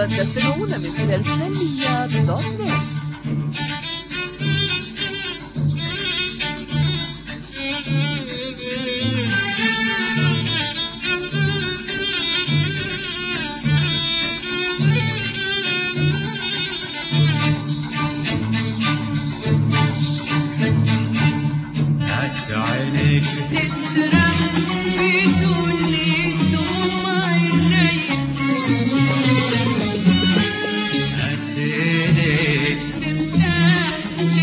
تستمعون من خلال سلمية دوت نت هات عينيك تسرح بدون دموع عيني هات ايديك ترتاح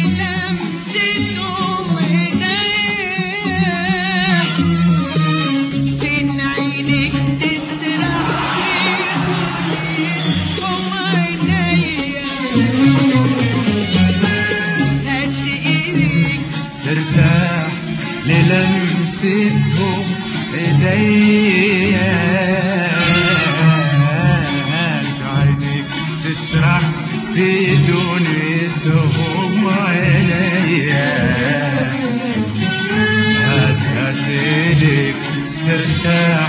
للمستهم عيني بين عينيك تسرح بدون دموع عيني هات ايديك ترتاح للمستهم ايديا هات عينيك تسرح في دنيتهم عينيا هات هات ايديك ترتاح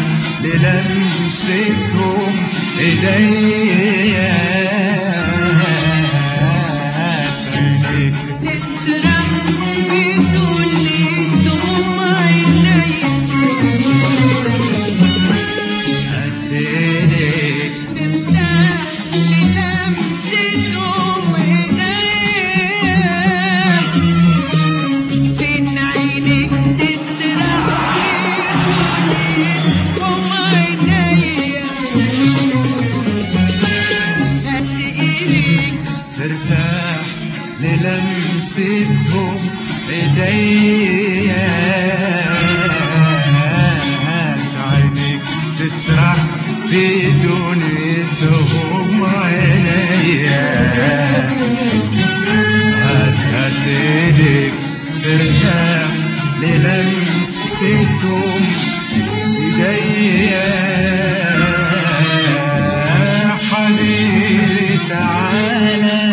للمستهم ايديا هات عينيك تسرح بدون دموع عيني هات ايديك ترتاح للمستهم عيني بين عينيك تسرح بدون عيني هات ايديك ترتاح للمستهم ايديا هات عينيك تسرح في دنيتهم عينيا هات هات ايديك ترتاح للمستهم ايديا حبيبي تعالى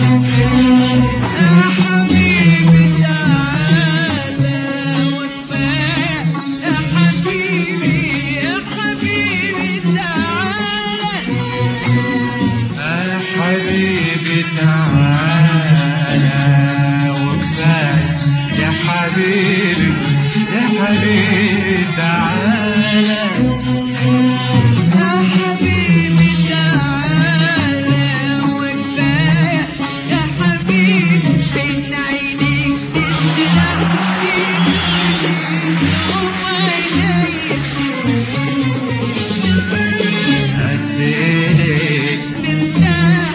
يا حبيبي تعالى وكفاية يا حبيبي يا حبيبي تعالى يا حبيبي تعالى وكفاية يا حبيبي يا حبيبي تعالى يا حبيبي تعالى وكفاية يا حبيبي بين عينيك تسرح هات ايديك ترتاح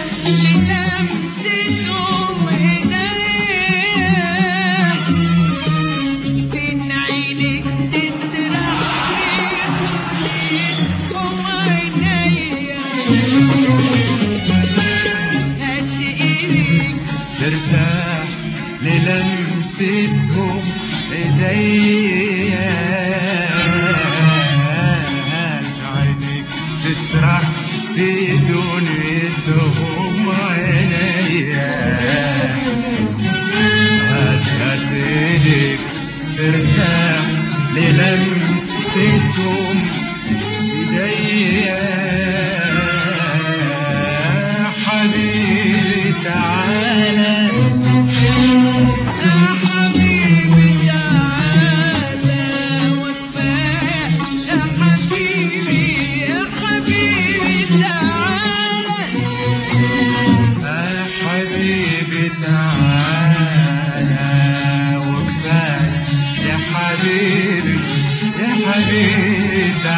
للمستهم عيني بين عينيك تسرح بدون عيني هات ايديك ترتاح للمستهم ايديا هات عينيك تسرح في دنيتهم عينيا هات هات ايديك ترتاح للمستهم ايديا حبيبي تعالى يا حبيبي تعالى وكفاية يا حبيبي يا حبيبي تعالى يا حبيبي تعالى وكفاية يا حبيبي يا حبيبي تعالى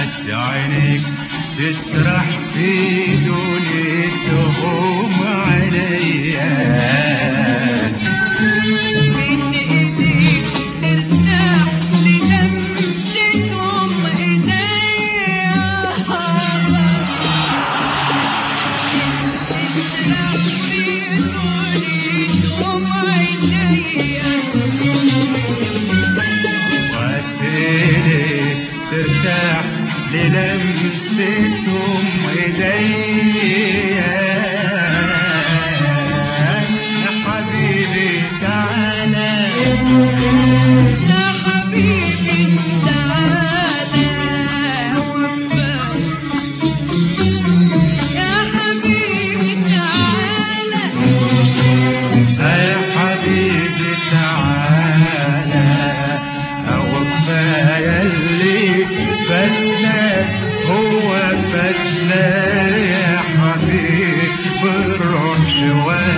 حتى عينيك تسرح في دنيتهم عليا من ايديك ترتاح للمستهم ايديا تسرح في دنيتهم عينيا وقتلي ترتاح للمستهم ايديا يا حبيبي تعالى يا حبيبي تعالى وفاء يا حبيبي تعالى يا حبيبي تعالى أوفى يلي فتنا هو فتنا يا حبيبي الروح شوية